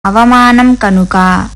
అవమానం కనుక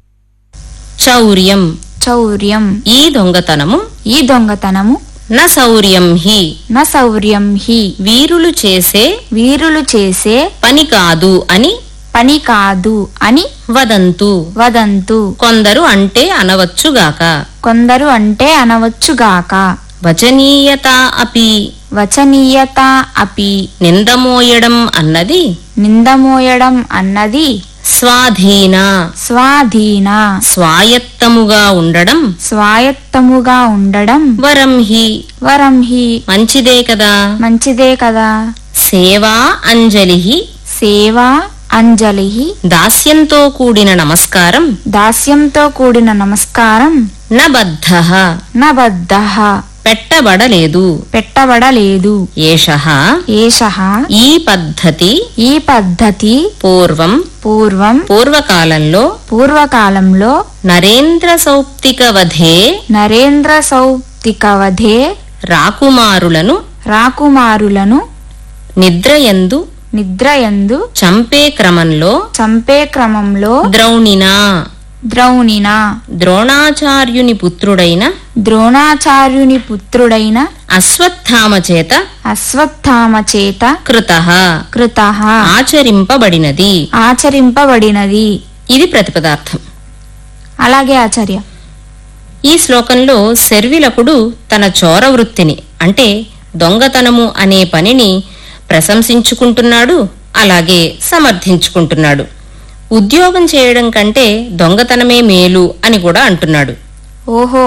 చౌర్యం చౌర్యం ఈ దొంగతనము ఈ దొంగతనము న శౌర్యం హి న శౌర్యం హి వీరులు చేసే వీరులు చేసే పని కాదు అని పని కాదు అని వదంతు వదంతు కొందరు అంటే అనవచ్చుగాక కొందరు అంటే అనవచ్చుగాక వచనీయత అపి వచనీయత అపి నిందమోయడం అన్నది నిందమోయడం అన్నది స్వాధీన స్వాధీన స్వాయత్తముగా ఉండడం స్వాయత్తముగా ఉండడం వరం హి వరం హి మంచిదే కదా మంచిదే కదా సేవా అంజలి సేవా అంజలి దాస్యంతో కూడిన నమస్కారం దాస్యంతో కూడిన నమస్కారం నబద్ధ నబద్ధ పెట్టబడలేదు పెట్టబడలేదు ఏష ఏష ఈ పద్ధతి ఈ పద్ధతి పూర్వం పూర్వం పూర్వకాలంలో పూర్వకాలంలో నరేంద్ర సౌప్తిక వధే నరేంద్ర సౌప్తికవధే రాకుమారులను రాకుమారులను నిద్రయందు నిద్రయందు చంపే క్రమంలో చంపే క్రమంలో ద్రౌణినా ద్రౌణిన ద్రోణాచార్యుని పుత్రుడైన ద్రోణాచార్యుని పుత్రుడైన అశ్వత్థామ చేత అశ్వత్థామ చేత కృత కృత ఆచరింపబడినది ఆచరింపబడినది ఇది ప్రతిపదార్థం అలాగే ఆచార్య ఈ శ్లోకంలో శర్విలకుడు తన చోర వృత్తిని అంటే దొంగతనము అనే పనిని ప్రశంసించుకుంటున్నాడు అలాగే సమర్థించుకుంటున్నాడు ఉద్యోగం చేయడం కంటే దొంగతనమే మేలు అని కూడా అంటున్నాడు ఓహో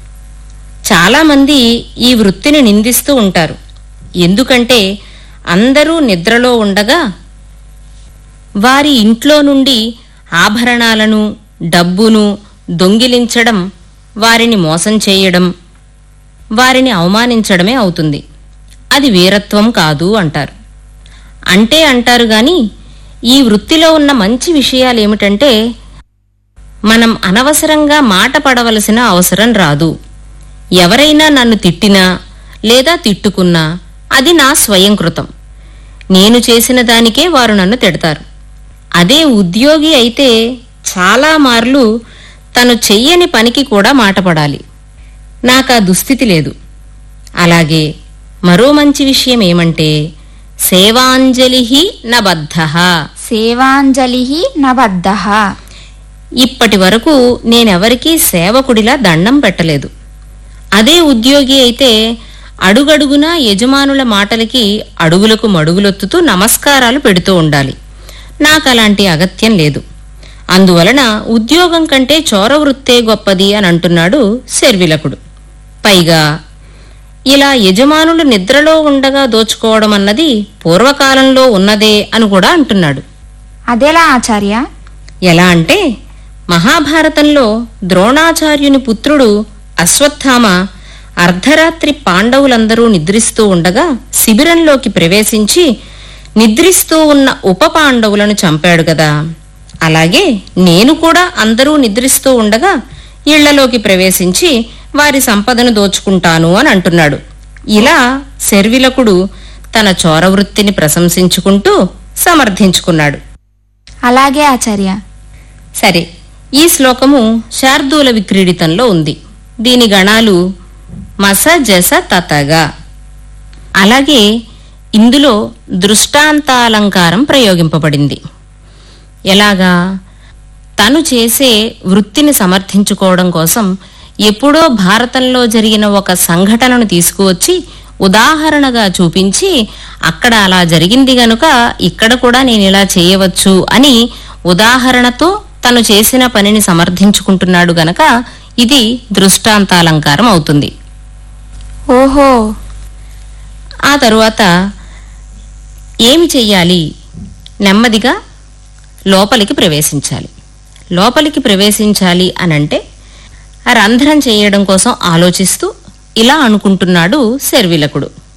చాలామంది ఈ వృత్తిని నిందిస్తూ ఉంటారు ఎందుకంటే అందరూ నిద్రలో ఉండగా వారి ఇంట్లో నుండి ఆభరణాలను డబ్బును దొంగిలించడం వారిని మోసం చేయడం వారిని అవమానించడమే అవుతుంది అది వీరత్వం కాదు అంటారు అంటే అంటారు గాని ఈ వృత్తిలో ఉన్న మంచి విషయాలు ఏమిటంటే మనం అనవసరంగా మాట పడవలసిన అవసరం రాదు ఎవరైనా నన్ను తిట్టినా లేదా తిట్టుకున్నా అది నా స్వయంకృతం నేను చేసిన దానికే వారు నన్ను తిడతారు అదే ఉద్యోగి అయితే చాలా మార్లు తను చెయ్యని పనికి కూడా మాట పడాలి నాకా దుస్థితి లేదు అలాగే మరో మంచి విషయం ఏమంటే సేవాంజలి నబద్ధ సేవాంజలి నబద్ధ ఇప్పటి వరకు నేనెవరికీ సేవకుడిలా దండం పెట్టలేదు అదే ఉద్యోగి అయితే అడుగడుగునా యజమానుల మాటలకి అడుగులకు మడుగులొత్తుతూ నమస్కారాలు పెడుతూ ఉండాలి నాకు అలాంటి అగత్యం లేదు అందువలన ఉద్యోగం కంటే చోర వృత్తే గొప్పది అని అంటున్నాడు శర్విలకుడు పైగా ఇలా యజమానులు నిద్రలో ఉండగా దోచుకోవడం అన్నది పూర్వకాలంలో ఉన్నదే అని కూడా అంటున్నాడు అదెలా ఆచార్య ఎలా అంటే మహాభారతంలో ద్రోణాచార్యుని పుత్రుడు అశ్వత్థామ అర్ధరాత్రి పాండవులందరూ నిద్రిస్తూ ఉండగా శిబిరంలోకి ప్రవేశించి నిద్రిస్తూ ఉన్న ఉప పాండవులను చంపాడు కదా అలాగే నేను కూడా అందరూ నిద్రిస్తూ ఉండగా ఇళ్లలోకి ప్రవేశించి వారి సంపదను దోచుకుంటాను అని అంటున్నాడు ఇలా శర్విలకుడు తన చోరవృత్తిని ప్రశంసించుకుంటూ సమర్థించుకున్నాడు అలాగే ఆచార్య సరే ఈ శ్లోకము శార్దూల విక్రీడితంలో ఉంది దీని గణాలు మస జస తతగా అలాగే ఇందులో దృష్టాంతాలంకారం ప్రయోగింపబడింది ఎలాగా తను చేసే వృత్తిని సమర్థించుకోవడం కోసం ఎప్పుడో భారతంలో జరిగిన ఒక సంఘటనను తీసుకువచ్చి ఉదాహరణగా చూపించి అక్కడ అలా జరిగింది గనుక ఇక్కడ కూడా నేను ఇలా చేయవచ్చు అని ఉదాహరణతో తను చేసిన పనిని సమర్థించుకుంటున్నాడు గనక ఇది దృష్టాంతాలంకారం అవుతుంది ఓహో ఆ తరువాత ఏమి చెయ్యాలి నెమ్మదిగా లోపలికి ప్రవేశించాలి లోపలికి ప్రవేశించాలి అనంటే ఆ రంధ్రం చేయడం కోసం ఆలోచిస్తూ ఇలా అనుకుంటున్నాడు శర్విలకుడు